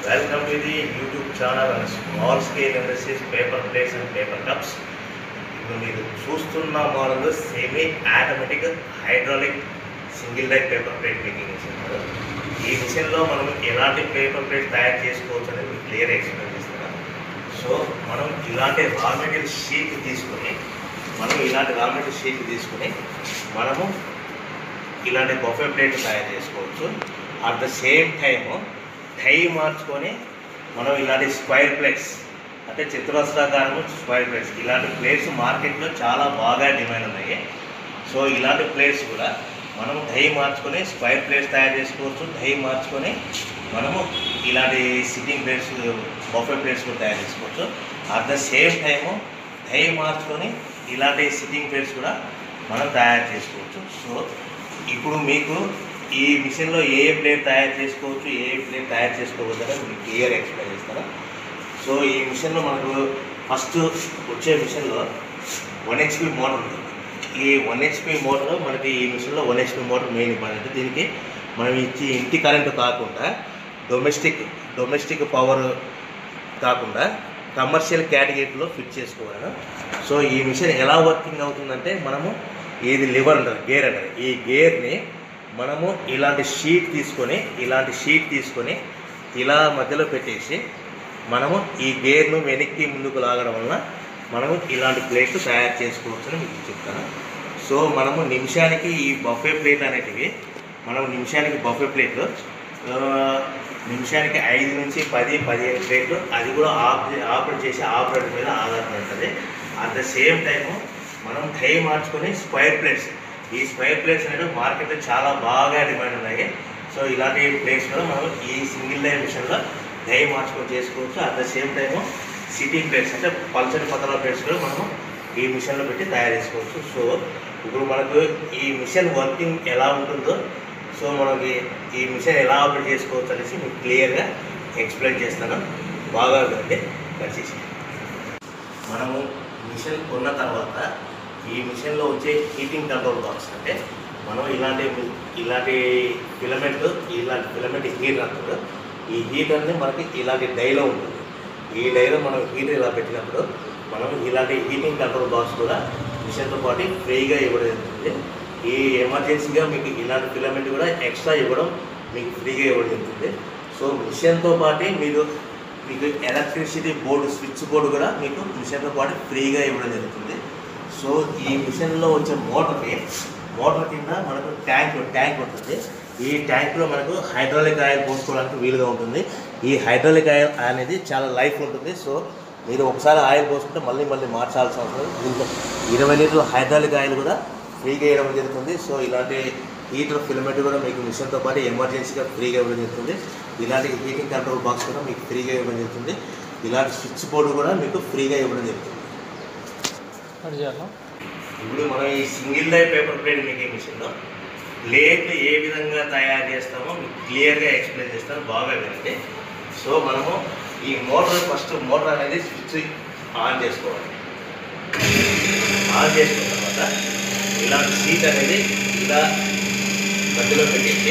Welcome to the YouTube channel and small scale industries paper plates and paper cups. ఇప్పుడు మీరు చూస్తున్న model semi automatic hydraulic single die paper plate making machine model. ఈ మిషన్లో మనం ఎలాంటి paper plate తయారు చేసుకోవచ్చు అనేది మీకు క్లియర్ ఎక్స్ప్లెయిన్ చేస్తున్నాను సో మనం ఇలాంటి రా మెటీరియల్ షీట్ తీసుకొని మనం ఇలాంటి రా మెటీరియల్ షీట్ తీసుకొని మనము ఇలాంటి బొఫే ప్లేట్ తయారు చేసుకోవచ్చు at the same time die మార్చుకొని మనం ఇలాంటి స్క్వైర్ ప్లేట్స్ అంటే చతురస్రాకారము స్క్వైర్ ప్లేట్స్ ఇలాంటి ప్లేట్స్ మార్కెట్లో చాలా బాగా డిమాండ్ ఉన్నాయి సో ఇలాంటి ప్లేట్స్ కూడా మనం డై మార్చుకొని స్క్వైర్ ప్లేట్స్ తయారు చేసుకోవచ్చు డై మార్చుకొని మనము ఇలాంటి సిట్టింగ్ ప్లేట్స్ బొఫే ప్లేట్స్ కూడా తయారు చేసుకోవచ్చు at the same time die మార్చుకొని ఇలాంటి సిట్టింగ్ ప్లేట్స్ కూడా మనం తయారు చేసుకోవచ్చు సో ఇప్పుడు మీకు ఈ మిషన్లో ఏ ఏ ప్లేట్ తయారు చేసుకోవచ్చు ఏ ఏ ప్లేట్ తయారు చేసుకోవద్దు అనేది మీకు క్లియర్ ఎక్స్ప్లెయిన్ చేస్తాను సో ఈ మిషన్లో మనకు ఫస్ట్ వచ్చే మిషన్లో వన్ హెచ్పి మోటార్ ఉంది ఈ వన్ హెచ్పి మోటార్ మనకి ఈ మిషన్లో one HP motor main important దీనికి మనం ఇచ్చి ఇంటి కరెంటు కాకుండా డొమెస్టిక్ డొమెస్టిక్ పవర్ కాకుండా కమర్షియల్ కేటగిరీలో ఫిట్ చేసుకోవాలి సో ఈ మిషన్ ఎలా వర్కింగ్ అవుతుందంటే మనము ఇది లివర్ అంటారు గేర్ అంటారు ఈ గేర్ని మనము ఇలాంటి షీట్ తీసుకొని ఇలాంటి షీట్ తీసుకొని ఇలా మధ్యలో పెట్టేసి మనము ఈ గేర్ను వెనక్కి ముందుకు లాగడం వలన మనము ఇలాంటి ప్లేట్లు తయారు చేసుకోవచ్చని మీకు చెప్తాను సో మనము నిమిషానికి ఈ బఫే ప్లేట్ అనేటివి మనం నిమిషానికి బఫే ప్లేట్లు ఆ, నిమిషానికి ఐదు నుంచి పది పదిహేను ప్లేట్లు అది కూడా ఆపరేట్ ఆపరేట్ చేసే ఆపరేటర్ మీద ఆధారపడి ఉంటుంది అట్ ద సేమ్ టైము మనం టై మార్చుకొని స్క్వైర్ ప్లేట్స్ ఈ స్క్వైర్ ప్లేట్స్ అనేవి మార్కెట్లో చాలా బాగా డిమాండ్ ఉన్నాయి సో ఇలాంటి ప్లేట్స్ కూడా మనం ఈ సింగిల్ డై మిషన్లో డై మార్చుకొని చేసుకోవచ్చు at the same time sitting plates అంటే పల్చటి పతల ప్లేట్స్ కూడా మనము ఈ మిషన్లో పెట్టి తయారు చేసుకోవచ్చు సో ఇప్పుడు మనకు ఈ మిషన్ వర్కింగ్ ఎలా ఉంటుందో సో మనకి ఈ మిషన్ ఎలా ఆపరేట్ చేసుకోవచ్చు అనేసి మీకు క్లియర్గా ఎక్స్ప్లెయిన్ చేస్తాను బాగా ఉందండి దయచేసి మనము మిషన్ కొన్న తర్వాత ఈ మిషన్లో వచ్చే హీటింగ్ కంట్రోల్ బాక్స్ అంటే మనం ఇలాంటి ఇలాంటి ఫిలమెంట్ ఇలాంటి ఫిలమెంట్ హీటర్ అంటారు ఈ హీటర్ని మనకి ఇలాంటి డైలో ఉంటుంది ఈ డైలో మనం హీటర్ ఇలా పెట్టినప్పుడు మనం ఇలాంటి హీటింగ్ కంట్రోల్ బాక్స్ కూడా మిషన్తో పాటు ఫ్రీగా ఇవ్వడం జరుగుతుంది ఈ ఎమర్జెన్సీగా మీకు ఇలాంటి ఫిలమెంట్ కూడా ఎక్స్ట్రా ఇవ్వడం మీకు ఫ్రీగా ఇవ్వడం జరుగుతుంది సో మిషన్తో పాటు మీరు మీకు ఎలక్ట్రిసిటీ బోర్డు స్విచ్ బోర్డు కూడా మీకు మిషన్తో పాటు ఫ్రీగా ఇవ్వడం జరుగుతుంది సో ఈ మిషన్లో వచ్చే మోటార్ని మోటార్ కింద మనకు ట్యాంక్ ట్యాంక్ ఉంటుంది ఈ ట్యాంక్లో మనకు హైడ్రాలిక్ ఆయిల్ పోసుకోవడానికి వీలుగా ఉంటుంది ఈ హైడ్రాలిక్ ఆయిల్ అనేది చాలా లైఫ్ ఉంటుంది సో మీరు ఒకసారి ఆయిల్ పోసుకుంటే మళ్ళీ మళ్ళీ మార్చాల్సిన అవసరం లేదు. దీంట్లో ఇరవై లీటర్ల హైడ్రాలిక్ ఆయిల్ కూడా ఫ్రీగా ఇవ్వడం జరుగుతుంది సో ఇలాంటి హీటర్ ఫిలమెంట్ కూడా మీకు మిషన్తో పాటు ఎమర్జెన్సీగా ఫ్రీగా ఇవ్వడం జరుగుతుంది ఇలాంటి హీటింగ్ కంట్రోల్ బాక్స్ కూడా మీకు ఫ్రీగా ఇవ్వడం జరుగుతుంది ఇలాంటి స్విచ్ బోర్డు కూడా మీకు ఫ్రీగా ఇవ్వడం జరుగుతుంది అటు చేయాలా ఇప్పుడు మనం ఈ single die paper plate making మిషన్లో ప్లేట్ ఏ విధంగా తయారు చేస్తామో మీకు క్లియర్గా ఎక్స్ప్లెయిన్ చేస్తాను బాగా వినండి సో మనము ఈ మోటార్ ఫస్ట్ మోటార్ అనేది స్విచ్ ఆన్ చేసుకోవాలి ఆన్ చేసుకున్న తర్వాత ఇలాంటి సీట్ అనేది ఇలా మధ్యలో పెట్టేసి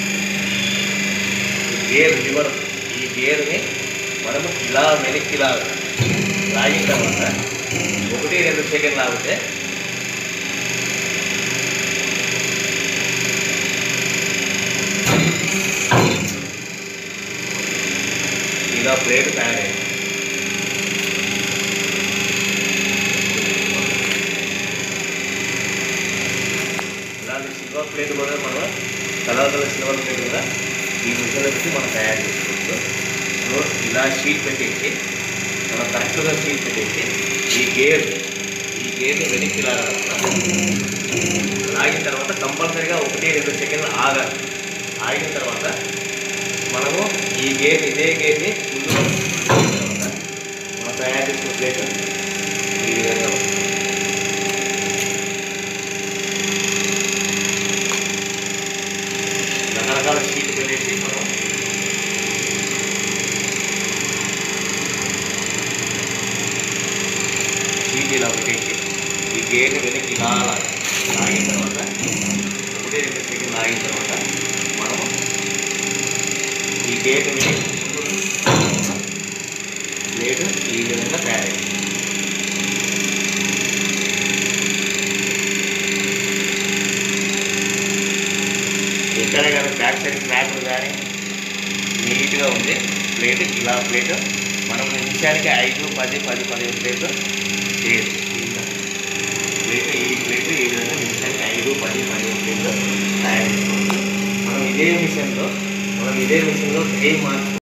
ఈ గేర్ లివర్ ఈ గేర్ని మనము ఇలా వెనక్కి ఇలా లాగిన తర్వాత ఒకటి రెండు సెకండ్ లాగితే ఇలా ప్లేట్ తయారైంది ఇలాంటి సిల్వర్ ప్లేట్ కూడా మనం కలర్ కలర్ సిల్వర్ ప్లేట్ కూడా ఈ మిషన్లో పెట్టి మనం తయారు చేసుకోవచ్చు సో ఇలా షీట్ పెట్టేసి మనం కరెక్ట్గా షీట్ పెట్టేసి ఈ గేర్ ఈ గేర్ని వెనక్కి లాగాలి లాగిన తర్వాత కంపల్సరీగా ఒకటి రెండు సెకండ్లు ఆగాలి ఆగిన తర్వాత మనము ఈ గేర్ ఇదే గేర్ని ముందుకు లాగిన తర్వాత మనం తయారు చేసిన ప్లేట్ ఈ విధంగా ఉంటుంది. రకరకాల షీట్ పెట్టేసి మనం షీట్ ఇలా పెట్టేసి ఈ గేర్ని వెనక్కి ఇలా లాగాలి. లాగిన తర్వాత ఒకటి రెండు సెకండ్ లాగిన తర్వాత మనము ఈ గేట్ మీద ఈ విధంగా తయారైంది ఎక్కడ కానీ బ్యాక్ సైడ్ క్రాక్లు కానీ నీట్గా ఉంది ప్లేట్ ఇలా ప్లేట్ మనం నిమిషానికి ఐదు పది పది పదిహేను ప్లేట్లు చేయొచ్చు ప్లేట్ ఈ ప్లేట్ ఈ విధంగా నిమిషానికి ఐదు పది పదిహేను ప్లేట్లు తయారు చేసుకోవచ్చు మనం ఇదే మిషన్లో మనం ఇదే మిషన్లో ఏ మార్చు